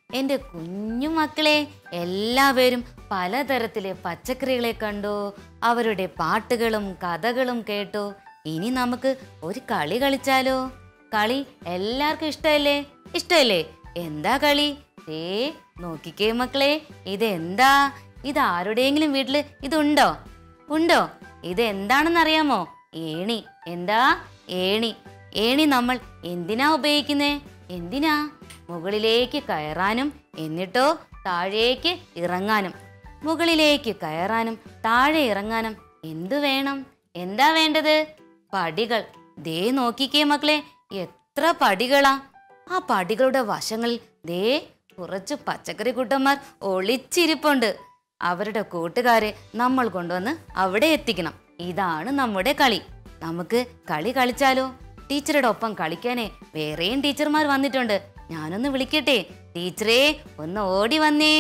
എൻ്റെ കുഞ്ഞു മക്കളെ എല്ലാവരും പലതരത്തിലെ പച്ചക്കറികളെ കണ്ടു അവരുടെ പാട്ടുകളും കഥകളും കേട്ടു ഇനി നമുക്ക് ഒരു കളി കളിച്ചാലോ കളി എല്ലാവർക്കും ഇഷ്ടമല്ലേ ഇഷ്ടമല്ലേ എന്താ കളി ഏ നോക്കിക്കേ മക്കളെ ഇതെന്താ ഇത് ആരുടെയെങ്കിലും വീട്ടില് ഇതുണ്ടോ ഉണ്ടോ ഇത് എന്താണെന്ന് അറിയാമോ ഏണി എന്താ ഏണി ഏണി നമ്മൾ എന്തിനാ ഉപയോഗിക്കുന്നേ എന്തിനാ മുകളിലേക്ക് കയറാനും എന്നിട്ടോ താഴേക്ക് ഇറങ്ങാനും മുകളിലേക്ക് കയറാനും താഴെ ഇറങ്ങാനും എന്തു വേണം എന്താ വേണ്ടത് പടികൾ ദേ നോക്കിക്കേ മക്കളെ എത്ര പടികളാ ആ പടികളുടെ വശങ്ങളിൽ ദേ കുറച്ച് പച്ചക്കറി കുട്ടന്മാർ ഒളിച്ചിരിപ്പുണ്ട് അവരുടെ കൂട്ടുകാരെ നമ്മൾ കൊണ്ടുവന്ന് അവിടെ എത്തിക്കണം ഇതാണ് നമ്മുടെ കളി നമുക്ക് കളി കളിച്ചാലോ ടീച്ചറുടെ ഒപ്പം കളിക്കാനേ വേറെയും ടീച്ചർമാർ വന്നിട്ടുണ്ട് ഞാനൊന്ന് വിളിക്കട്ടെ ടീച്ചറേ ഒന്ന് ഓടി വന്നേ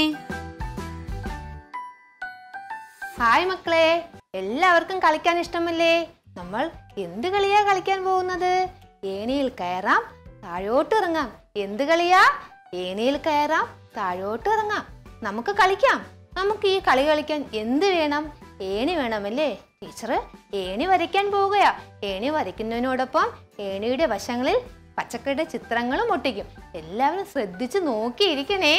ഹായ് മക്കളെ എല്ലാവർക്കും കളിക്കാൻ ഇഷ്ടമല്ലേ നമ്മൾ എന്ത് കളിയാ കളിക്കാൻ പോകുന്നത് ഏണിയിൽ കയറാം താഴോട്ട് ഇറങ്ങാം എന്ത് കളിയാ ഏണിയിൽ കയറാം താഴോട്ട് ഇറങ്ങാം നമുക്ക് കളിക്കാം നമുക്ക് ഈ കളി കളിക്കാൻ എന്ത് വേണം ഏണി വേണമല്ലേ ടീച്ചർ ഏണി വരയ്ക്കാൻ പോവുകയാ ഏണി വരയ്ക്കുന്നതിനോടൊപ്പം ഏണിയുടെ വശങ്ങളിൽ പച്ചക്കറിയുടെ ചിത്രങ്ങളും ഒട്ടിക്കും എല്ലാവരും ശ്രദ്ധിച്ച് നോക്കിയിരിക്കണേ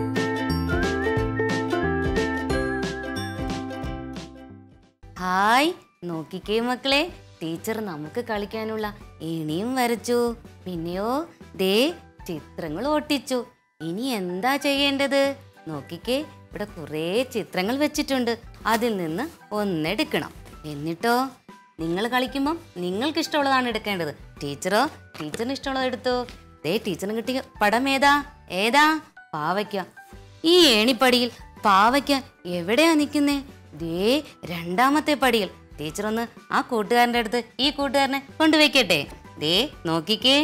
ഹായ് നോക്കിക്കേ മക്കളെ ടീച്ചർ നമുക്ക് കളിക്കാനുള്ള ഏണിയും വരച്ചു പിന്നെയോ ദേ ചിത്രങ്ങൾ ഒട്ടിച്ചു ഇനി എന്താ ചെയ്യേണ്ടത് നോക്കിക്കേ ഇവിടെ കുറേ ചിത്രങ്ങൾ വെച്ചിട്ടുണ്ട് അതിൽ നിന്ന് ഒന്നെടുക്കണം എന്നിട്ടോ നിങ്ങൾ കളിക്കുമ്പം നിങ്ങൾക്ക് ഇഷ്ടമുള്ളതാണ് എടുക്കേണ്ടത് ടീച്ചറോ ടീച്ചറിന് ഇഷ്ടമുള്ളത് എടുത്തു ദേ ടീച്ചറിന് കിട്ടിയ പടം ഏതാ ഏതാ പാവയ്ക്ക ഈ ഏണിപ്പടിയിൽ പാവയ്ക്ക എവിടെയാ നിൽക്കുന്നേ ദേ രണ്ടാമത്തെ പടിയിൽ ടീച്ചർ ഒന്ന് ആ കൂട്ടുകാരൻ്റെ അടുത്ത് ഈ കൂട്ടുകാരനെ കൊണ്ടുവയ്ക്കട്ടെ ദേ നോക്കിക്കേ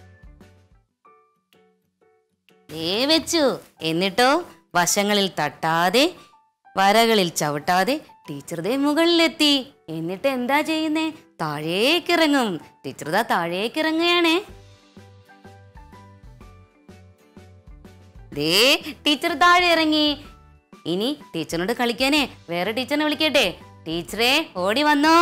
ദേ വെച്ചു എന്നിട്ടോ വശങ്ങളിൽ തട്ടാതെ വരകളിൽ ചവിട്ടാതെ ടീച്ചർ ദേ മുകളിലെത്തി എന്നിട്ട് എന്താ ചെയ്യുന്നേ താഴേക്കിറങ്ങും ടീച്ചർ ദാ താഴേക്കിറങ്ങുകയാണേ ദേ ടീച്ചർ താഴെ ഇറങ്ങി ഇനി ടീച്ചറിനോട് കളിക്കാനേ വേറെ ടീച്ചറിനെ വിളിക്കട്ടെ ടീച്ചറെ ഓടി വന്നോ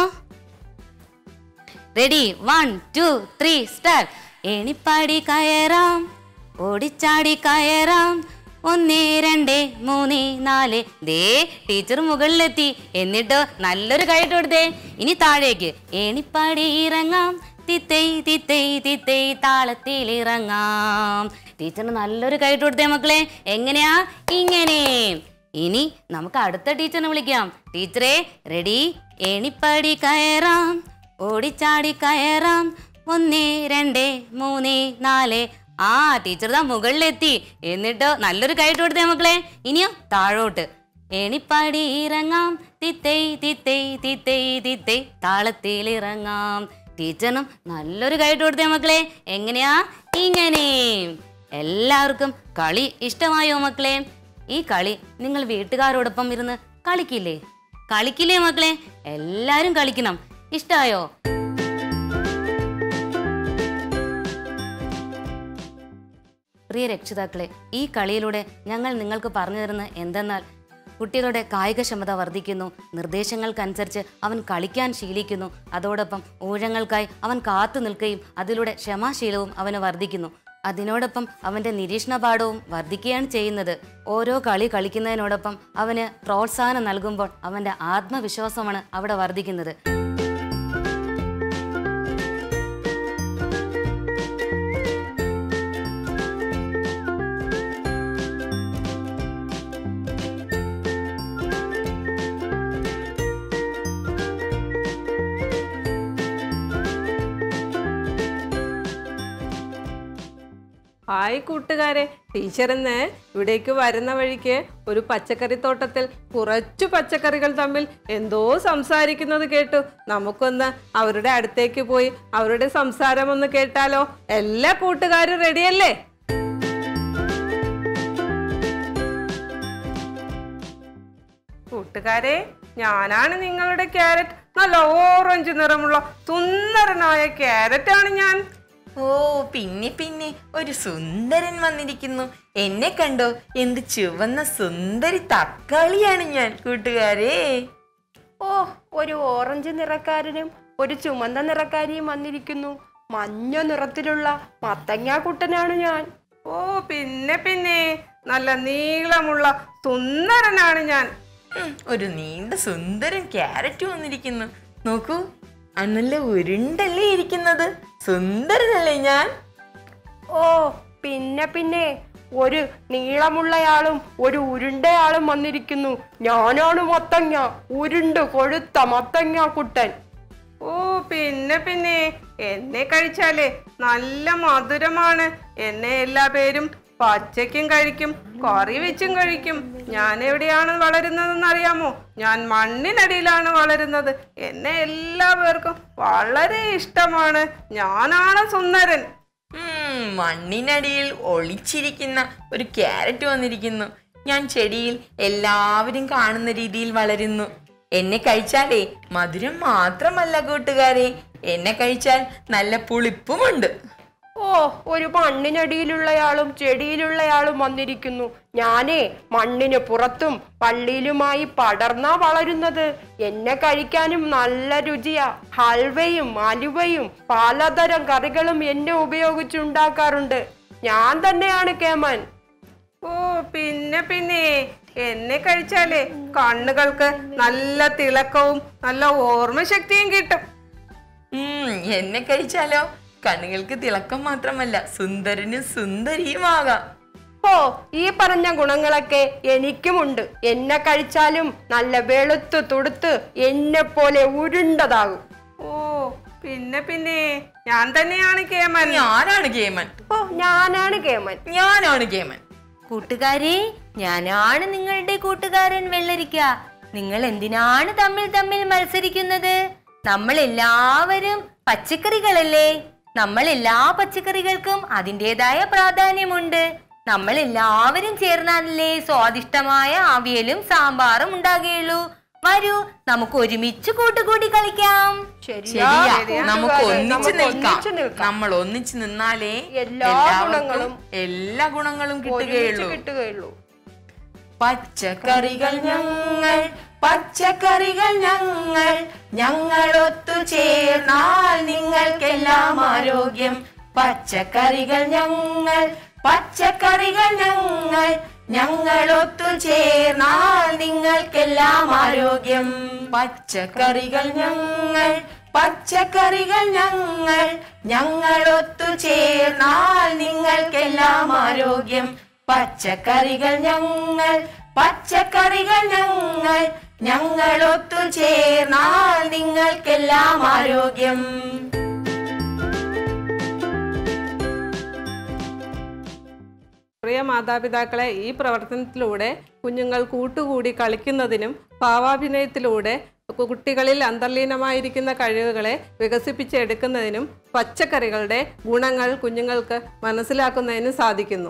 ready one two three start എണിപ്പാടി കയറാം ഓടിച്ചാടി കയറാം ഒന്ന് രണ്ട് മൂന്ന് നാല് ദേ ടീച്ചർ മുകളിലെത്തി എന്നിട്ടോ നല്ലൊരു കൈട്ട് കൊടുത്തേ ഇനി താഴേക്ക് എണിപ്പാടി ഇറങ്ങാം തിത്തൈ തിത്തൈ തിത്തൈ താളത്തിൽ ഇറങ്ങാം ടീച്ചറിന് നല്ലൊരു കൈട്ട് കൊടുത്തേ മക്കളെ എങ്ങനെയാ ഇങ്ങനെ ഇനി നമുക്ക് അടുത്ത ടീച്ചറിനെ വിളിക്കാം ടീച്ചറെ റെഡി എണിപ്പടി കയറാം ഓടിച്ചാടി കയറാം ഒന്ന് രണ്ട് മൂന്ന് നാല് ആ ടീച്ചർ ദാ മുകളിലെത്തി എന്നിട്ടോ നല്ലൊരു കൈട്ട് കൊടുത്തേ മക്കളെ ഇനിയോ താഴോട്ട് എണിപ്പാടി ഇറങ്ങാം തിത്തൈ തിത്തൈ തിത്തൈ തിത്തൈ താളത്തിൽ ഇറങ്ങാം ടീച്ചറിനും നല്ലൊരു കൈട്ട് കൊടുത്തേ മക്കളെ എങ്ങനെയാ ഇങ്ങനെ എല്ലാവർക്കും കളി ഇഷ്ടമായോ മക്കളെ ഈ കളി നിങ്ങൾ വീട്ടുകാരോടൊപ്പം ഇരുന്ന് കളിക്കില്ലേ കളിക്കില്ലേ മക്കളെ എല്ലാരും കളിക്കണം ഇഷ്ടായോ പ്രിയ രക്ഷിതാക്കളെ ഈ കളിയിലൂടെ ഞങ്ങൾ നിങ്ങൾക്ക് പറഞ്ഞു തരുന്ന എന്തെന്നാൽ കുട്ടികളുടെ കായികക്ഷമത വർദ്ധിക്കുന്നു നിർദ്ദേശങ്ങൾക്കനുസരിച്ച് അവൻ കളിക്കാൻ ശീലിക്കുന്നു അതോടൊപ്പം ഊഴങ്ങൾക്കായി അവൻ കാത്തു നിൽക്കുകയും അതിലൂടെ ക്ഷമാശീലവും അവന് വർദ്ധിക്കുന്നു അതിനോടൊപ്പം അവൻ്റെ നിരീക്ഷണപാഠവും വർദ്ധിക്കുകയാണ് ചെയ്യുന്നത് ഓരോ കളി കളിക്കുന്നതിനോടൊപ്പം അവന് പ്രോത്സാഹനം നൽകുമ്പോൾ അവൻ്റെ ആത്മവിശ്വാസമാണ് അവിടെ വർദ്ധിക്കുന്നത് ഹായ് കൂട്ടുകാരെ ടീച്ചർ ഇന്ന് ഇവിടേക്ക് വരുന്ന വഴിക്ക് ഒരു പച്ചക്കറി തോട്ടത്തിൽ കുറച്ചു പച്ചക്കറികൾ തമ്മിൽ എന്തോ സംസാരിക്കുന്നത് കേട്ടു നമുക്കൊന്ന് അവരുടെ അടുത്തേക്ക് പോയി അവരുടെ സംസാരം ഒന്ന് കേട്ടാലോ എല്ലാ കൂട്ടുകാരും റെഡിയല്ലേ കൂട്ടുകാരെ ഞാനാണ് നിങ്ങളുടെ ക്യാരറ്റ് നല്ല ഓറഞ്ച് നിറമുള്ള സുന്ദരനായ ക്യാരറ്റ് ആണ് ഞാൻ ഓ പിന്നെ പിന്നെ ഒരു സുന്ദരൻ വന്നിരിക്കുന്നു എന്നെ കണ്ടോ എന്ത് ചുവന്ന സുന്ദരി തക്കാളിയാണ് ഞാൻ കൂട്ടുകാരെ ഓ ഒരു ഓറഞ്ച് നിറക്കാരനും ഒരു ചുമന്ന നിറക്കാരിയും വന്നിരിക്കുന്നു മഞ്ഞ നിറത്തിലുള്ള മത്തങ്ങാക്കുട്ടനാണ് ഞാൻ ഓ പിന്നെ പിന്നെ നല്ല നീളമുള്ള സുന്ദരനാണ് ഞാൻ ഉം, ഒരു നീണ്ട സുന്ദരൻ ക്യാരറ്റ് വന്നിരിക്കുന്നു നോക്കൂ ആ നല്ല ഉരുണ്ടല്ലേ ഇരിക്കുന്നത് സുന്ദരനല്ലേ ഞാൻ ഓ പിന്നെ പിന്നെ ഒരു നീളമുള്ളയാളും ഒരു ഉരുണ്ടയാളും വന്നിരിക്കുന്നു ഞാനാണ് മത്തങ്ങ ഉരുണ്ട് കൊഴുത്ത മത്തങ്ങ കുട്ടൻ ഓ പിന്നെ പിന്നെ എന്നെ കഴിച്ചാലേ നല്ല മധുരമാണ് എന്നെ എല്ലാ പേരും പച്ചയ്ക്കും കഴിക്കും കറി വെച്ചും കഴിക്കും ഞാൻ എവിടെയാണ് വളരുന്നതെന്ന് അറിയാമോ ഞാൻ മണ്ണിനടിയിലാണ് വളരുന്നത് എന്നെ എല്ലാ പേർക്കും വളരെ ഇഷ്ടമാണ് ഞാനാണ് സുന്ദരൻ ഉം, മണ്ണിനടിയിൽ ഒളിച്ചിരിക്കുന്ന ഒരു ക്യാരറ്റ് വന്നിരിക്കുന്നു ഞാൻ ചെടിയിൽ എല്ലാവരും കാണുന്ന രീതിയിൽ വളരുന്നു എന്നെ കഴിച്ചാലേ മധുരം മാത്രമല്ല കൂട്ടുകാരെ എന്നെ കഴിച്ചാൽ നല്ല പുളിപ്പുമുണ്ട് ഓ ഒരു മണ്ണിനടിയിലുള്ളയാളും ചെടിയിലുള്ളയാളും വന്നിരിക്കുന്നു ഞാനേ മണ്ണിന് പുറത്തും പള്ളിയിലുമായി പടർന്നാ വളരുന്നത് എന്നെ കഴിക്കാനും നല്ല രുചിയാ ഹൽവയും അലുവയും പലതരം കറികളും എന്നെ ഉപയോഗിച്ചുണ്ടാക്കാറുണ്ട് ഞാൻ തന്നെയാണ് കേമൻ ഓ പിന്നെ പിന്നെ എന്നെ കഴിച്ചാലേ കണ്ണുകൾക്ക് നല്ല തിളക്കവും നല്ല ഓർമ്മശക്തിയും കിട്ടും ഉം, എന്നെ കഴിച്ചാലോ കണ്ണുകൾക്ക് തിളക്കം മാത്രമല്ല സുന്ദരനും സുന്ദരിയുമാകാം ഓ ഈ പറഞ്ഞ ഗുണങ്ങളൊക്കെ എനിക്കുമുണ്ട് എന്നെ കഴിച്ചാലും നല്ല വെളുത്ത് തുടുത്ത് എന്നെ പോലെ ഉരുണ്ടതാകും ഓ പിന്നെ പിന്നെ ഞാൻ തന്നെയാണ് കേമൻ ഞാനാണ് കേമൻ ഓ ഞാനാണ് കേമൻ ഞാനാണ് കേമൻ കൂട്ടുകാരെ ഞാനാണ് നിങ്ങളുടെ കൂട്ടുകാരൻ വെള്ളരിക്ക നിങ്ങൾ എന്തിനാണ് തമ്മിൽ തമ്മിൽ മത്സരിക്കുന്നത് നമ്മൾ എല്ലാവരും പച്ചക്കറികളല്ലേ നമ്മൾ എല്ലാ പച്ചക്കറികൾക്കും അതിൻ്റെതായ പ്രാധാന്യമുണ്ട് നമ്മൾ എല്ലാവരും ചേർന്നാലല്ലേ സ്വാദിഷ്ടമായ അവിയലും സാമ്പാറും ഉണ്ടാകുകയുള്ളൂ വരൂ നമുക്ക് ഒരുമിച്ച് കൂട്ടുകൂടി കളിക്കാം ശരിയാ നമുക്ക് ഒന്നിച്ച് നിൽക്കാം നമ്മൾ ഒന്നിച്ച് നിന്നാലേ എല്ലാ എല്ലാവർക്കും ഗുണങ്ങളും എല്ലാ ഗുണങ്ങളും ഒരുമിച്ച് കിട്ടുകയുള്ളൂ കിട്ടുകയുള്ളൂ പച്ചക്കറികൾ ഞങ്ങൾ പച്ചക്കറികൾ ഞങ്ങൾ ഞങ്ങൾ ഒത്തുചേർന്നാൽ നിങ്ങൾക്കെല്ലാം ആരോഗ്യം പച്ചക്കറികൾ ഞങ്ങൾ പച്ചക്കറികൾ ഞങ്ങൾ ഞങ്ങൾ ഒത്തുചേർന്നാൽ നിങ്ങൾക്കെല്ലാം ആരോഗ്യം പച്ചക്കറികൾ ഞങ്ങൾ പച്ചക്കറികൾ ഞങ്ങൾ ഞങ്ങൾ ഒത്തുചേർന്നാൽ നിങ്ങൾക്കെല്ലാം ആരോഗ്യം പച്ചക്കറികൾ ഞങ്ങൾ പച്ചക്കറികൾ ഞങ്ങൾ ഞങ്ങൾ ഒത്തുചേർന്നാൽ നിങ്ങൾക്കെല്ലാം ആരോഗ്യം പ്രിയ മാതാപിതാക്കളെ ഈ പ്രവർത്തനത്തിലൂടെ കുഞ്ഞുങ്ങൾ കൂട്ടുകൂടി കളിക്കുന്നതിനും ഭാവാഭിനയത്തിലൂടെ കുട്ടികളിൽ അന്തർലീനമായിരിക്കുന്ന കഴിവുകളെ വികസിപ്പിച്ചെടുക്കുന്നതിനും പച്ചക്കറികളുടെ ഗുണങ്ങൾ കുഞ്ഞുങ്ങൾക്ക് മനസ്സിലാക്കുന്നതിനും സാധിക്കുന്നു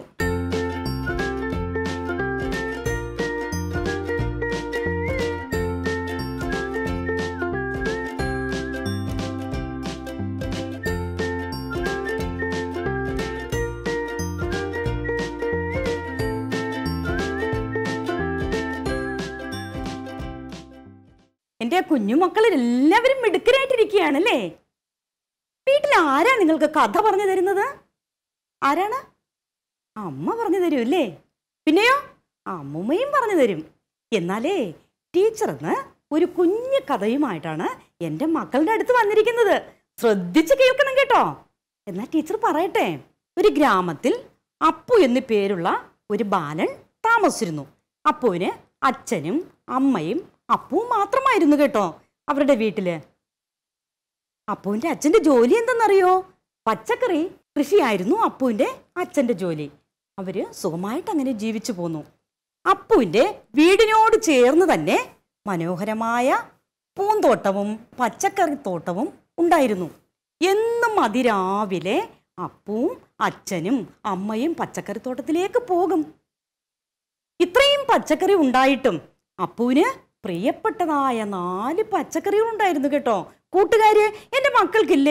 എൻ്റെ കുഞ്ഞുമക്കൾ എല്ലാവരും മിടുക്കരായിട്ടിരിക്കുകയാണല്ലേ വീട്ടിൽ ആരാ നിങ്ങൾക്ക് കഥ പറഞ്ഞു തരുന്നത് ആരാണ് അമ്മ പറഞ്ഞു തരും അല്ലേ പിന്നെയോ അമ്മുമ്മയും പറഞ്ഞു തരും എന്നാലേ ടീച്ചർ ഇന്ന് ഒരു കുഞ്ഞു കഥയുമായിട്ടാണ് എൻ്റെ മക്കളുടെ അടുത്ത് വന്നിരിക്കുന്നത് ശ്രദ്ധിച്ച് കേൾക്കണം കേട്ടോ എന്നാ ടീച്ചർ പറയട്ടെ ഒരു ഗ്രാമത്തിൽ അപ്പു എന്നു പേരുള്ള ഒരു ബാലൻ താമസിച്ചിരുന്നു അപ്പുവിന് അച്ഛനും അമ്മയും അപ്പുവും മാത്രമായിരുന്നു കേട്ടോ അവരുടെ വീട്ടില് അപ്പുവിന്റെ അച്ഛന്റെ ജോലി എന്തെന്നറിയോ പച്ചക്കറി കൃഷിയായിരുന്നു അപ്പുവിന്റെ അച്ഛന്റെ ജോലി അവര് സുഖമായിട്ട് അങ്ങനെ ജീവിച്ചു പോന്നു അപ്പുവിന്റെ വീടിനോട് ചേർന്ന് തന്നെ മനോഹരമായ പൂന്തോട്ടവും പച്ചക്കറിത്തോട്ടവും ഉണ്ടായിരുന്നു എന്നും അതിരാവിലെ അപ്പുവും അച്ഛനും അമ്മയും പച്ചക്കറിത്തോട്ടത്തിലേക്ക് പോകും ഇത്രയും പച്ചക്കറി ഉണ്ടായിട്ടും അപ്പുവിന് പ്രിയപ്പെട്ടതായ നാല് പച്ചക്കറികൾ ഉണ്ടായിരുന്നു കേട്ടോ കൂട്ടുകാര് എൻ്റെ മക്കൾക്കില്ലേ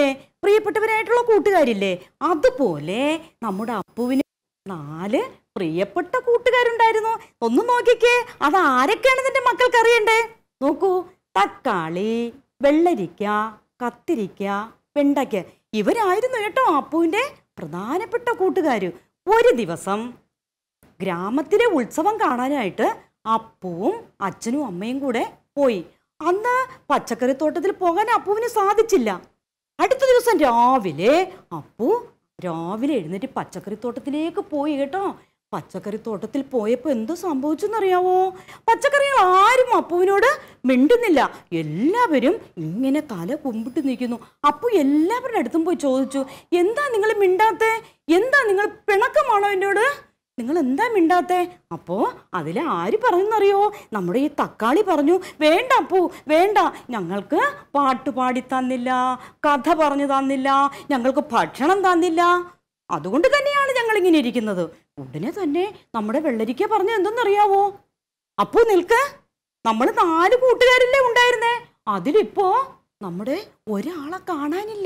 പ്രിയപ്പെട്ടവരായിട്ടുള്ള കൂട്ടുകാരില്ലേ അതുപോലെ നമ്മുടെ അപ്പുവിന് നാല് പ്രിയപ്പെട്ട കൂട്ടുകാരുണ്ടായിരുന്നു ഒന്ന് നോക്കിക്കേ അത് ആരൊക്കെയാണ് നിന്റെ മക്കൾക്ക് അറിയണ്ടേ നോക്കൂ തക്കാളി വെള്ളരിക്ക കത്തിരിക്ക വെണ്ടയ്ക്ക ഇവരായിരുന്നു കേട്ടോ അപ്പുവിന്റെ പ്രധാനപ്പെട്ട കൂട്ടുകാര് ഒരു ദിവസം ഗ്രാമത്തിലെ ഉത്സവം കാണാനായിട്ട് അപ്പുവും അച്ഛനും അമ്മയും കൂടെ പോയി അന്ന് പച്ചക്കറിത്തോട്ടത്തിൽ പോകാൻ അപ്പുവിന് സാധിച്ചില്ല അടുത്ത ദിവസം രാവിലെ അപ്പു രാവിലെ എഴുന്നേറ്റ് പച്ചക്കറിത്തോട്ടത്തിലേക്ക് പോയി കേട്ടോ പച്ചക്കറിത്തോട്ടത്തിൽ പോയപ്പോൾ എന്തോ സംഭവിച്ചെന്നറിയാവോ പച്ചക്കറികൾ ആരും അപ്പുവിനോട് മിണ്ടുന്നില്ല എല്ലാവരും ഇങ്ങനെ തല കുമ്പിട്ട് നിൽക്കുന്നു അപ്പു എല്ലാവരുടെ അടുത്തും പോയി ചോദിച്ചു എന്താ നിങ്ങൾ മിണ്ടാത്തേ എന്താ നിങ്ങൾ പിണക്കമാണോ എന്നോട് നിങ്ങൾ എന്താ മിണ്ടാത്തേ അപ്പോ അതിൽ ആര് പറഞ്ഞെന്നറിയോ നമ്മുടെ ഈ തക്കാളി പറഞ്ഞു വേണ്ട അപ്പു വേണ്ട ഞങ്ങൾക്ക് പാട്ട് പാടി തന്നില്ല കഥ പറഞ്ഞു തന്നില്ല ഞങ്ങൾക്ക് ഭക്ഷണം തന്നില്ല അതുകൊണ്ട് തന്നെയാണ് ഞങ്ങൾ ഇങ്ങനെ ഇരിക്കുന്നത് ഉടനെ തന്നെ നമ്മുടെ വെള്ളരിക്ക പറഞ്ഞു എന്തെന്നറിയാവോ അപ്പു നിൽക്ക് നമ്മൾ നാല് കൂട്ടുകാരില്ലേ ഉണ്ടായിരുന്നേ അതിലിപ്പോ നമ്മുടെ ഒരാളെ കാണാനില്ല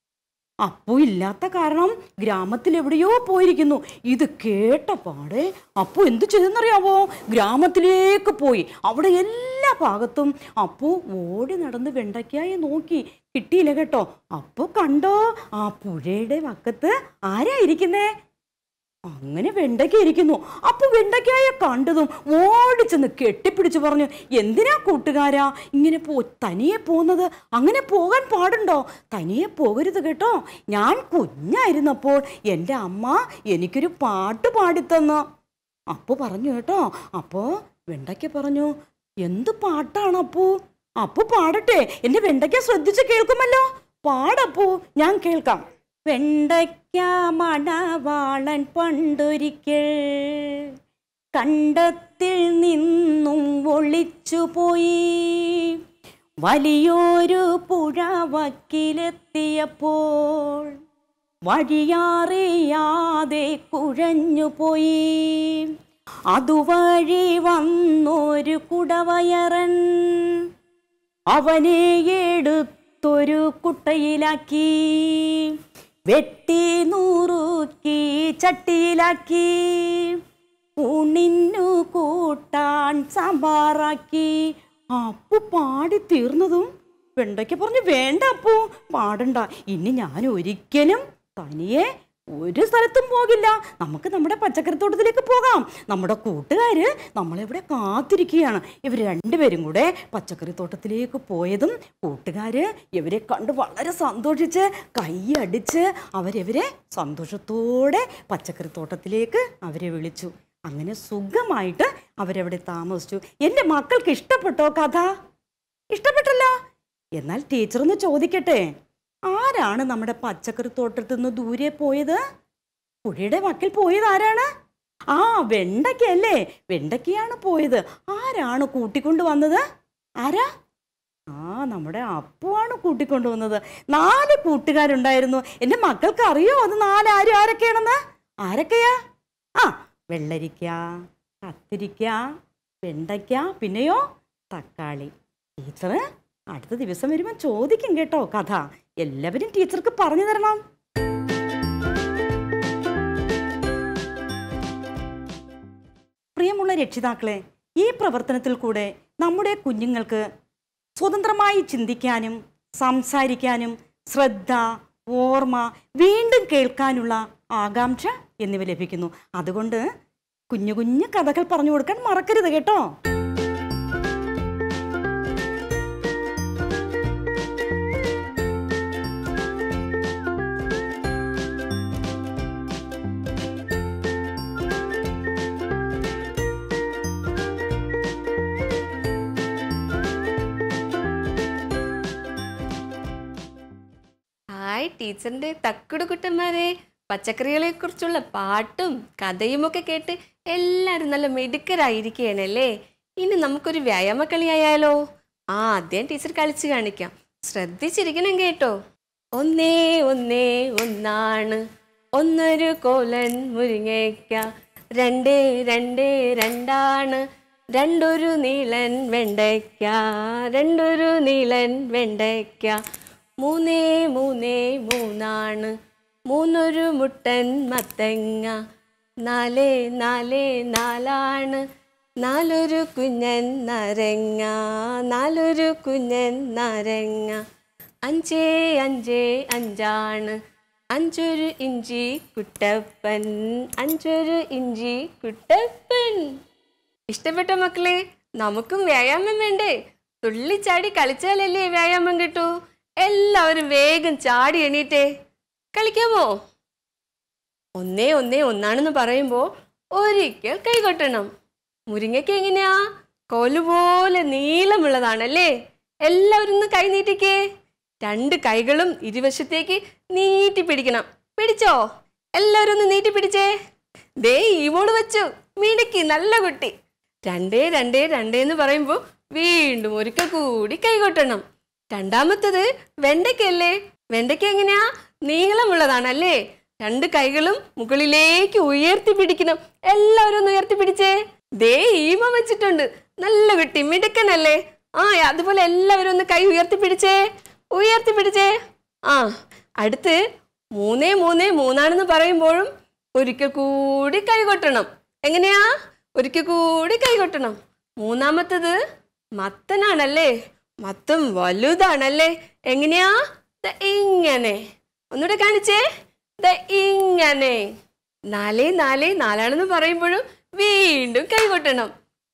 അപ്പു ഇല്ലാത്ത കാരണം ഗ്രാമത്തിൽ എവിടെയോ പോയിരിക്കുന്നു ഇത് കേട്ട പാടെ അപ്പു എന്തു ചെയ്തെന്നറിയാവോ ഗ്രാമത്തിലേക്ക് പോയി അവിടെ എല്ലാ ഭാഗത്തും അപ്പു ഓടി നടന്ന് വെണ്ടയ്ക്കായി നോക്കി കിട്ടിയില്ല കേട്ടോ അപ്പു കണ്ടോ ആ പുഴയുടെ വക്കത്ത് ആരാ ഇരിക്കുന്നേ അങ്ങനെ വെണ്ടയ്ക്ക ഇരിക്കുന്നു അപ്പൊ വെണ്ടയ്ക്കായ കണ്ടതും ഓടിച്ചെന്ന് കെട്ടിപ്പിടിച്ചു പറഞ്ഞു എന്തിനാ കൂട്ടുകാരാ ഇങ്ങനെ പോ തനിയെ പോകുന്നത് അങ്ങനെ പോകാൻ പാടുണ്ടോ തനിയെ പോകരുത് കേട്ടോ ഞാൻ കുഞ്ഞായിരുന്നപ്പോൾ എൻ്റെ അമ്മ എനിക്കൊരു പാട്ട് പാടിത്തന്നു അപ്പു പറഞ്ഞു കേട്ടോ അപ്പോ വെണ്ടയ്ക്ക പറഞ്ഞു എന്ത് പാട്ടാണ് അപ്പു അപ്പു പാടട്ടെ എൻ്റെ വെണ്ടയ്ക്ക ശ്രദ്ധിച്ച് കേൾക്കുമല്ലോ പാടപ്പു ഞാൻ കേൾക്കാം വെണ്ടയ്ക്ക മണവാളൻ പണ്ടൊരിക്കൽ കണ്ടത്തിൽ നിന്നും ഒളിച്ചുപോയി വലിയൊരു പുഴ വക്കിലെത്തിയപ്പോൾ വഴിയാറിയാതെ കുഴഞ്ഞുപോയി അതുവഴി വന്നൊരു കുടവയറൻ അവനെ എടുത്തൊരു കുട്ടയിലാക്കി വെട്ടി നൂറുക്കി ചട്ടിയിലാക്കി ഊണിന്നു കൂട്ടാൻ സാമ്പാറാക്കി അപ്പു പാടി തീർന്നതും വെണ്ടയ്ക്ക് പറഞ്ഞു വേണ്ട അപ്പു പാടണ്ട ഇനി ഞാൻ ഒരിക്കലും തനിയെ ഒരു സ്ഥലത്തും പോകില്ല നമുക്ക് നമ്മുടെ പച്ചക്കറിത്തോട്ടത്തിലേക്ക് പോകാം നമ്മുടെ കൂട്ടുകാര് നമ്മളെവിടെ കാത്തിരിക്കുകയാണ് ഇവർ രണ്ടുപേരും കൂടെ പച്ചക്കറിത്തോട്ടത്തിലേക്ക് പോയതും കൂട്ടുകാര് ഇവരെ കണ്ട് വളരെ സന്തോഷിച്ച് കൈയടിച്ച് അവരവരെ സന്തോഷത്തോടെ പച്ചക്കറിത്തോട്ടത്തിലേക്ക് അവരെ വിളിച്ചു അങ്ങനെ സുഖമായിട്ട് അവരവിടെ താമസിച്ചു എൻ്റെ മക്കൾക്ക് ഇഷ്ടപ്പെട്ടോ കഥ ഇഷ്ടപ്പെട്ടല്ലോ എന്നാൽ ടീച്ചർ ഒന്ന് ചോദിക്കട്ടെ ആരാണ് നമ്മുടെ പച്ചക്കറി തോട്ടത്തിൽ നിന്ന് ദൂരെ പോയത് പുഴയുടെ വക്കിൽ പോയത് ആരാണ് ആ വെണ്ടയ്ക്കല്ലേ വെണ്ടയ്ക്കയാണ് പോയത് ആരാണ് കൂട്ടിക്കൊണ്ട് വന്നത് ആരാ ആ നമ്മുടെ അപ്പുവാണ് കൂട്ടിക്കൊണ്ട് വന്നത് നാല് കൂട്ടുകാരുണ്ടായിരുന്നു എൻ്റെ മക്കൾക്ക് അറിയോ അത് നാല് ആരും ആരൊക്കെയാണെന്ന് ആരൊക്കെയാ ആ വെള്ളരിക്ക കത്തിരിക്ക വെണ്ടയ്ക്ക പിന്നെയോ തക്കാളി ടീച്ചർ അടുത്ത ദിവസം വരുമ്പോൾ ചോദിക്കും കേട്ടോ കഥ എല്ലാവരും ടീച്ചർക്ക് പറഞ്ഞു തരണം പ്രിയമുള്ള രക്ഷിതാക്കളെ ഈ പ്രവർത്തനത്തിൽ കൂടെ നമ്മുടെ കുഞ്ഞുങ്ങൾക്ക് സ്വതന്ത്രമായി ചിന്തിക്കാനും സംസാരിക്കാനും ശ്രദ്ധ ഓർമ്മ വീണ്ടും കേൾക്കാനുള്ള ആകാംക്ഷ എന്നിവ ലഭിക്കുന്നു അതുകൊണ്ട് കുഞ്ഞു കുഞ്ഞു കഥകൾ പറഞ്ഞു കൊടുക്കാൻ മറക്കരുത് കേട്ടോ ഹായ് ടീച്ചറിന്റെ തക്കുടുകുട്ടന്മാരെ പച്ചക്കറികളെ കുറിച്ചുള്ള പാട്ടും കഥയും ഒക്കെ കേട്ട് എല്ലാവരും നല്ല മിടുക്കരായിരിക്കുകയാണല്ലേ ഇനി നമുക്കൊരു വ്യായാമ കളിയായാലോ ആ ആദ്യം ടീച്ചർ കളിച്ച് കാണിക്കാം ശ്രദ്ധിച്ചിരിക്കണം കേട്ടോ ഒന്നേ ഒന്നേ ഒന്നാണ് ഒന്നൊരു കോലൻ മുരിങ്ങയ്ക്ക രണ്ടേ രണ്ടേ രണ്ടാണ് രണ്ടൊരു നീളൻ വെണ്ടയ്ക്ക രണ്ടൊരു നീളൻ വെണ്ടയ്ക്ക മൂന്നേ മൂന്നേ മൂന്നാണ് മൂന്നൊരു മുട്ടൻ മത്തങ്ങ നാല് നാല് നാലാണ് നാലൊരു കുഞ്ഞൻ നരങ്ങ നാലൊരു കുഞ്ഞൻ നരങ്ങ അഞ്ചേ അഞ്ചേ അഞ്ചാണ് അഞ്ചൊരു ഇഞ്ചി കുട്ടപ്പൻ അഞ്ചൊരു ഇഞ്ചി കുട്ടപ്പൻ ഇഷ്ടപ്പെട്ട മക്കളെ നമുക്കും വ്യായാമം വേണ്ടേ തുള്ളിച്ചാടി കളിച്ചാലല്ലേ വ്യായാമം കിട്ടൂ എല്ലാവരും വേഗം ചാടി എണീറ്റേ കളിക്കാമോ ഒന്നേ ഒന്നേ ഒന്നാണെന്ന് പറയുമ്പോൾ ഒരിക്കൽ കൈകൊട്ടണം മുരിങ്ങയ്ക്ക് എങ്ങനെയാ കോലുപോലെ നീളമുള്ളതാണല്ലേ എല്ലാവരും ഒന്ന് കൈ നീട്ടിക്കേ രണ്ട് കൈകളും ഇരുവശത്തേക്ക് നീട്ടി പിടിക്കണം പിടിച്ചോ എല്ലാവരും ഒന്ന് നീട്ടി പിടിച്ചേ ദേ ഈ മോള് വെച്ചു മിടുക്കി നല്ല കുട്ടി രണ്ടേ രണ്ടേ രണ്ടേ എന്ന് പറയുമ്പോൾ വീണ്ടും ഒരിക്കൽ കൂടി കൈകൊട്ടണം രണ്ടാമത്തത് വെണ്ടയ്ക്കല്ലേ വെണ്ടയ്ക്ക എങ്ങനെയാ നീളമുള്ളതാണല്ലേ രണ്ട് കൈകളും മുകളിലേക്ക് ഉയർത്തി പിടിക്കണം എല്ലാവരും ഒന്ന് ഉയർത്തി പിടിച്ചേ ദേ ഈമ വെച്ചിട്ടുണ്ട് നല്ല കുട്ടി മിടുക്കനല്ലേ ആ അതുപോലെ എല്ലാവരും ഒന്ന് കൈ ഉയർത്തി പിടിച്ചേ ഉയർത്തി പിടിച്ചേ ആ അടുത്ത് മൂന്നേ മൂന്നേ മൂന്നാണെന്ന് പറയുമ്പോഴും ഒരിക്കൽ കൂടി കൈകൊട്ടണം എങ്ങനെയാ ഒരിക്കൽ കൂടി കൈകൊട്ടണം മൂന്നാമത്തത് മത്തനാണല്ലേ മത്തം വലുതാണല്ലേ എങ്ങനെയാ ദേ ഇങ്ങനെ ഒന്നുകൂടെ കാണിച്ചേ ദേ ഇങ്ങനെ നാലേ നാലേ നാലാണെന്ന് പറയുമ്പോഴും വീണ്ടും കൈകൊട്ടണം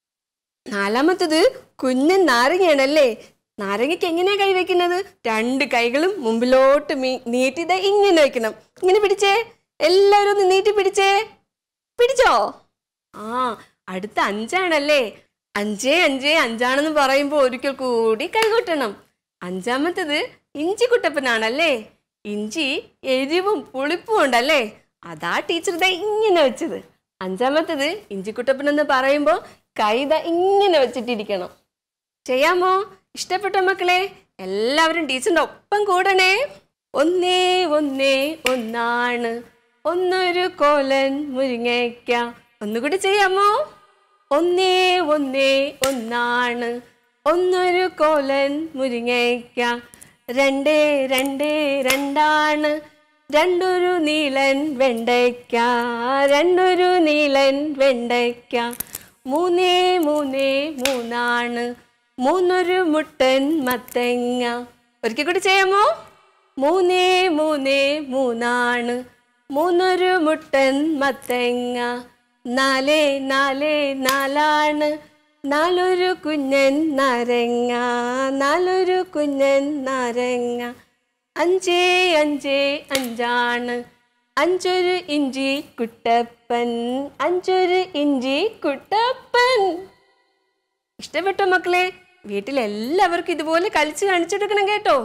നാലാമത്തത് കുഞ്ഞൻ നാരങ്ങയാണല്ലേ നാരങ്ങയ്ക്ക് എങ്ങനെയാ കൈ വെക്കുന്നത് രണ്ട് കൈകളും മുമ്പിലോട്ട് മീ- നീട്ടി ദേ ഇങ്ങനെ വെക്കണം ഇങ്ങനെ പിടിച്ചേ എല്ലാവരും ഒന്ന് നീട്ടി പിടിച്ചേ പിടിച്ചോ ആ അടുത്ത അഞ്ചാണല്ലേ അഞ്ചേ അഞ്ചേ അഞ്ചാണെന്ന് പറയുമ്പോൾ ഒരിക്കൽ കൂടി കൈകൊട്ടണം അഞ്ചാമത്തത് ഇഞ്ചി കുട്ടപ്പനാണല്ലേ ഇഞ്ചി എരിവും പുളിപ്പും ഉണ്ടല്ലേ അതാ ടീച്ചർ ദാ ഇങ്ങനെ വെച്ചത് അഞ്ചാമത്തത് ഇഞ്ചിക്കുട്ടപ്പൻ എന്ന് പറയുമ്പോൾ കൈ ദാ ഇങ്ങനെ വെച്ചിട്ടിരിക്കണം ചെയ്യാമോ ഇഷ്ടപ്പെട്ട മക്കളെ എല്ലാവരും ടീച്ചറിന്റെ ഒപ്പം കൂടണേ ഒന്നേ ഒന്നേ ഒന്നാണ് ഒന്നൊരു കോലൻ മുരിങ്ങയ്ക്ക ഒന്നുകൂടി ചെയ്യാമോ ഒന്നേ ഒന്നേ ഒന്നാണ് ഒന്നൊരു കോലൻ മുരിങ്ങയ്ക്ക രണ്ടേ രണ്ടേ രണ്ടാണ് രണ്ടൊരു നീളൻ വെണ്ടയ്ക്ക രണ്ടൊരു നീളൻ വെണ്ടയ്ക്ക മൂന്നേ മൂന്നേ മൂന്നാണ് മൂന്നൊരു മുട്ടൻ മത്തങ്ങ ഒരിക്കൽ കൂടി ചെയ്യാമോ മൂന്നേ മൂന്നേ മൂന്നാണ് മൂന്നൊരു മുട്ടൻ മത്തങ്ങ നാലേ നാലേ നാലാണ് നാലൊരു കുഞ്ഞൻ നാരങ്ങ നാലൊരു കുഞ്ഞൻ നാരങ്ങ അഞ്ചേ അഞ്ചേ അഞ്ചാണ് അഞ്ചൊരു ഇഞ്ചി കുട്ടപ്പൻ അഞ്ചൊരു ഇഞ്ചി കുട്ടപ്പൻ ഇഷ്ടപ്പെട്ടോ മക്കളെ വീട്ടിൽ എല്ലാവർക്കും ഇതുപോലെ കളിച്ച് കാണിച്ചെടുക്കണം കേട്ടോ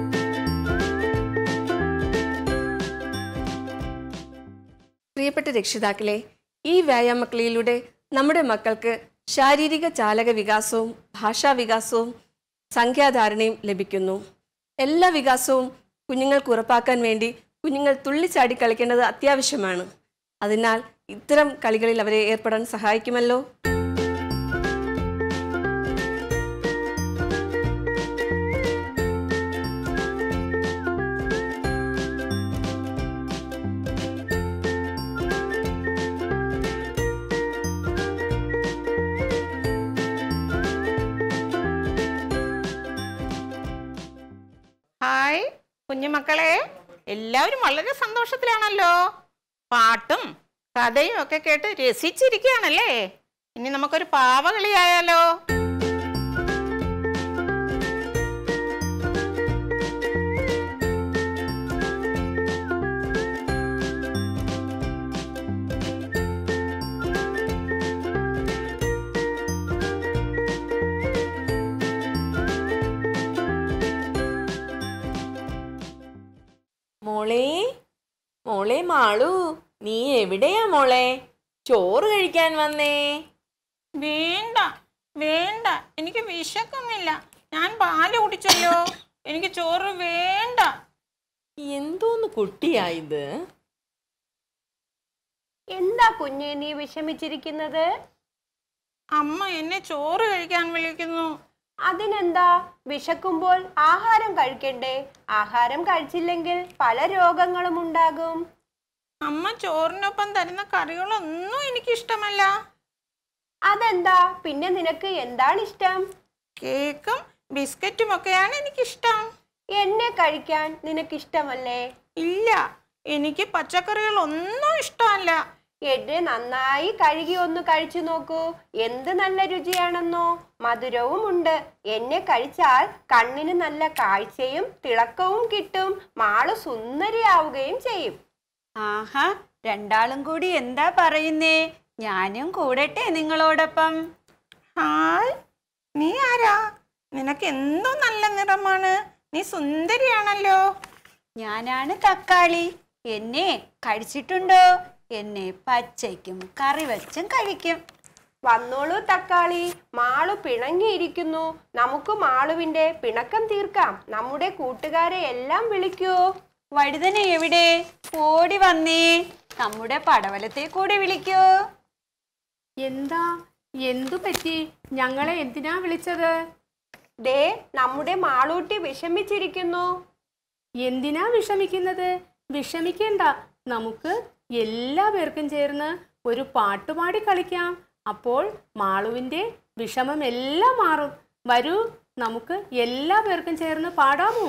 പ്രിയപ്പെട്ട രക്ഷിതാക്കളെ ഈ വ്യായാമക്കളിയിലൂടെ നമ്മുടെ മക്കൾക്ക് ശാരീരിക ചാലക വികാസവും ഭാഷാ വികാസവും സംഖ്യാധാരണയും ലഭിക്കുന്നു എല്ലാ വികാസവും കുഞ്ഞുങ്ങൾക്ക് ഉറപ്പാക്കാൻ വേണ്ടി കുഞ്ഞുങ്ങൾ തുള്ളിച്ചാടി കളിക്കേണ്ടത് അത്യാവശ്യമാണ് അതിനാൽ ഇത്തരം കളികളിൽ അവരെ ഏർപ്പെടാൻ സഹായിക്കുമല്ലോ ഹായ് കുഞ്ഞുമക്കളെ എല്ലാവരും വളരെ സന്തോഷത്തിലാണല്ലോ പാട്ടും കഥയും ഒക്കെ കേട്ട് രസിച്ചിരിക്കുകയാണല്ലേ ഇനി നമുക്കൊരു പാവകളിയായാലോ മോളെ മോളെ മാളു നീ എവിടെയാ മോളെ ചോറ് കഴിക്കാൻ വന്നേ വേണ്ട വേണ്ട എനിക്ക് വിശക്കുന്നില്ല ഞാൻ പാല് കുടിച്ചല്ലോ എനിക്ക് ചോറ് വേണ്ട എന്തോന്ന് കുട്ടിയാ ഇത് എന്താ കുഞ്ഞെ നീ വിഷമിച്ചിരിക്കുന്നത് അമ്മ എന്നെ ചോറ് കഴിക്കാൻ വിളിക്കുന്നു അതിനെന്താ വിശക്കുമ്പോൾ ആഹാരം കഴിക്കണ്ടേ ആഹാരം കഴിച്ചില്ലെങ്കിൽ പല രോഗങ്ങളും ഉണ്ടാകും അമ്മ ചോറിനൊപ്പം തരുന്ന കറികളൊന്നും എനിക്കിഷ്ടമല്ല അതെന്താ പിന്നെ നിനക്ക് എന്താണ് ഇഷ്ടം കേക്കും ബിസ്ക്കറ്റും ഒക്കെയാണ് എനിക്കിഷ്ടം എന്നെ കഴിക്കാൻ നിനക്ക് ഇഷ്ടമല്ലേ ഇല്ല എനിക്ക് പച്ചക്കറികളൊന്നും ഇഷ്ടമല്ല എന്നെ നന്നായി കഴുകി ഒന്ന് കഴിച്ചു നോക്കൂ എന്ത് നല്ല രുചിയാണെന്നോ മധുരവും ഉണ്ട് എന്നെ കഴിച്ചാൽ കണ്ണിന് നല്ല കാഴ്ചയും തിളക്കവും കിട്ടും മാള് സുന്ദരിയാവുകയും ചെയ്യും ആഹാ രണ്ടാളും കൂടി എന്താ പറയുന്നേ ഞാനും കൂടട്ടെ നിങ്ങളോടൊപ്പം ഹായ് നീ ആരാ നിനക്ക് എന്തോ നല്ല നിറമാണ് നീ സുന്ദരിയാണല്ലോ ഞാനാണ് തക്കാളി എന്നെ കഴിച്ചിട്ടുണ്ടോ എന്നെ പച്ചയ്ക്കും കറി വെച്ചും കഴിക്കും വന്നോളൂ തക്കാളി മാളു പിണങ്ങിയിരിക്കുന്നു നമുക്ക് മാളുവിന്റെ പിണക്കം തീർക്കാം നമ്മുടെ കൂട്ടുകാരെ എല്ലാം വിളിക്കൂ വഴുതന എവിടെ ഓടി വന്നേ നമ്മുടെ പടവലത്തെ കൂടി വിളിക്കൂ എന്താ എന്തു പറ്റി ഞങ്ങളെ എന്തിനാ വിളിച്ചത് ദേ നമ്മുടെ മാളൂട്ടി വിഷമിച്ചിരിക്കുന്നു എന്തിനാ വിഷമിക്കുന്നത് വിഷമിക്കേണ്ട നമുക്ക് എല്ലാ പേർക്കും ചേർന്ന് ഒരു പാട്ടുപാടി കളിക്കാം അപ്പോൾ മാളുവിൻ്റെ വിഷമം എല്ലാം മാറും വരൂ നമുക്ക് എല്ലാ പേർക്കും ചേർന്ന് പാടാമോ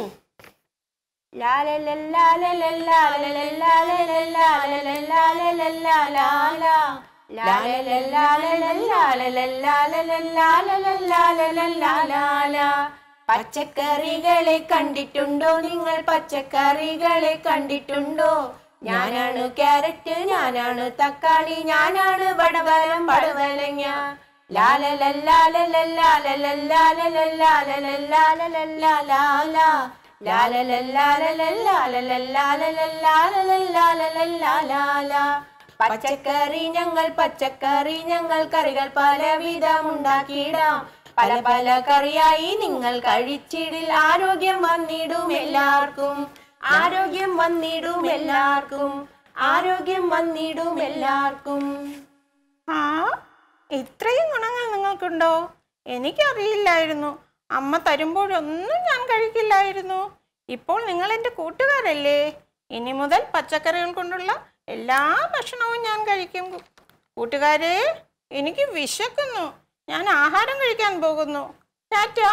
പച്ചക്കറികളെ കണ്ടിട്ടുണ്ടോ നിങ്ങൾ പച്ചക്കറികളെ കണ്ടിട്ടുണ്ടോ ഞാനാണ് ക്യാരറ്റ് ഞാനാണ് തക്കാളി ഞാനാണ് പടവലം പടവലങ്ങ പച്ചക്കറി ഞങ്ങൾ പച്ചക്കറി ഞങ്ങൾ കറികൾ പലവിധം ഉണ്ടാക്കിയിടാം പല പല കറിയായി നിങ്ങൾ കഴിച്ചിടിൽ ആരോഗ്യം വന്നിടും എല്ലാവർക്കും ആരോഗ്യം വന്നിടും എല്ലാവർക്കും ആരോഗ്യം വന്നിടും എല്ലാവർക്കും ആ ഇത്രയും ഗുണങ്ങൾ നിങ്ങൾക്കുണ്ടോ എനിക്കറിയില്ലായിരുന്നു അമ്മ തരുമ്പോഴൊന്നും ഞാൻ കഴിക്കില്ലായിരുന്നു ഇപ്പോൾ നിങ്ങൾ എൻ്റെ കൂട്ടുകാരല്ലേ ഇനി മുതൽ പച്ചക്കറികൾ കൊണ്ടുള്ള എല്ലാ ഭക്ഷണവും ഞാൻ കഴിക്കും കൂട്ടുകാരെ എനിക്ക് വിശക്കുന്നു ഞാൻ ആഹാരം കഴിക്കാൻ പോകുന്നു ടാറ്റാ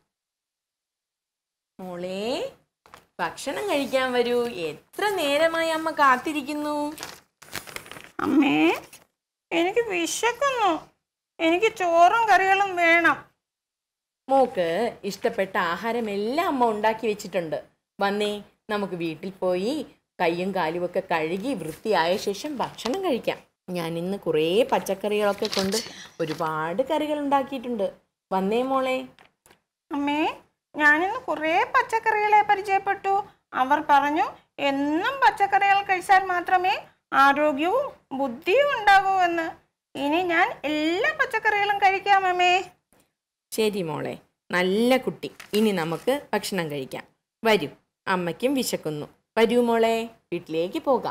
മോളെ ഭക്ഷണം കഴിക്കാൻ വരൂ എത്ര നേരമായി അമ്മ കാത്തിരിക്കുന്നു അമ്മേ എനിക്ക് വിശക്കുന്നു എനിക്ക് ചോറും കറികളും വേണം മോക്ക് ഇഷ്ടപ്പെട്ട ആഹാരം എല്ലാം അമ്മ ഉണ്ടാക്കി വെച്ചിട്ടുണ്ട് വന്നേ നമുക്ക് വീട്ടിൽ പോയി കയ്യും കാലും ഒക്കെ കഴുകി വൃത്തിയായ ശേഷം ഭക്ഷണം കഴിക്കാം ഞാൻ ഇന്ന് കുറേ പച്ചക്കറികളൊക്കെ കൊണ്ട് ഒരുപാട് കറികൾ ഉണ്ടാക്കിയിട്ടുണ്ട് വന്നേ മോളെ അമ്മേ ഞാനിന്ന് കുറേ പച്ചക്കറികളെ പരിചയപ്പെട്ടു അവർ പറഞ്ഞു എന്നും പച്ചക്കറികൾ കഴിച്ചാൽ മാത്രമേ ആരോഗ്യവും ബുദ്ധിയും ഉണ്ടാകൂ എന്ന് ഇനി ഞാൻ എല്ലാ പച്ചക്കറികളും കഴിക്കാം അമ്മേ ശരി മോളെ നല്ല കുട്ടി ഇനി നമുക്ക് ഭക്ഷണം കഴിക്കാം വരൂ അമ്മയ്ക്കും വിശക്കുന്നു വരൂ മോളെ വീട്ടിലേക്ക് പോകാം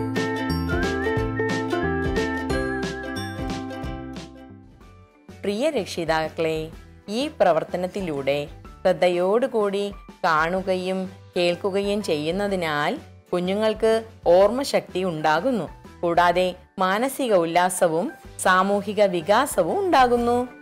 പ്രിയ രക്ഷിതാക്കളെ ഈ പ്രവർത്തനത്തിലൂടെ ശ്രദ്ധയോടുകൂടി കാണുകയും കേൾക്കുകയും ചെയ്യുന്നതിനാൽ കുഞ്ഞുങ്ങൾക്ക് ഓർമ്മശക്തി ഉണ്ടാകുന്നു കൂടാതെ മാനസിക ഉല്ലാസവും സാമൂഹിക വികാസവും ഉണ്ടാകുന്നു